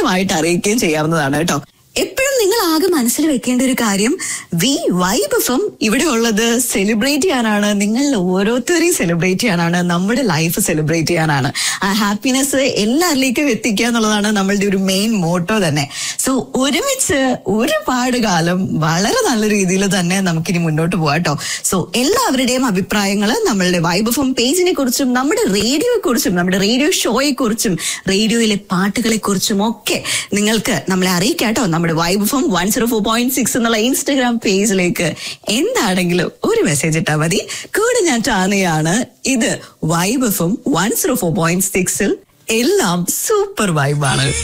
കൃത്യമായിട്ട് അറിയിക്കുകയും ചെയ്യാവുന്നതാണ് കേട്ടോ എപ്പോഴും നിങ്ങൾ ആകെ മനസ്സിൽ വെക്കേണ്ട ഒരു കാര്യം വി വൈബ് എഫും ഇവിടെ ഉള്ളത് സെലിബ്രേറ്റ് ചെയ്യാനാണ് നിങ്ങൾ ഓരോരുത്തരെയും സെലിബ്രേറ്റ് ചെയ്യാനാണ് നമ്മുടെ ലൈഫ് സെലിബ്രേറ്റ് ചെയ്യാനാണ് ആ ഹാപ്പിനെസ് എല്ലാവരിലേക്കും എത്തിക്കുക എന്നുള്ളതാണ് നമ്മളുടെ ഒരു മെയിൻ മോട്ടോ തന്നെ സോ ഒരുമിച്ച് ഒരുപാട് കാലം വളരെ നല്ല രീതിയിൽ തന്നെ നമുക്കിനി മുന്നോട്ട് പോകാം കേട്ടോ സോ എല്ലാവരുടെയും അഭിപ്രായങ്ങൾ നമ്മളുടെ വൈബ് എഫും പേജിനെ കുറിച്ചും നമ്മുടെ റേഡിയോയെ കുറിച്ചും നമ്മുടെ റേഡിയോ ഷോയെ കുറിച്ചും റേഡിയോയിലെ പാട്ടുകളെ കുറിച്ചും ഒക്കെ നിങ്ങൾക്ക് നമ്മളെ അറിയിക്കാം കേട്ടോ നമ്മുടെ vibe form one zero four point six എന്നുള്ള ഇൻസ്റ്റഗ്രാം പേജിലേക്ക് എന്താണെങ്കിലും ഒരു മെസ്സേജ് ഇട്ടാൽ മതി കൂടെ ഞാൻ ടാനയാണ് ഇത് vibe form one zero four point സിക്സിൽ എല്ലാം സൂപ്പർ വൈബാണ്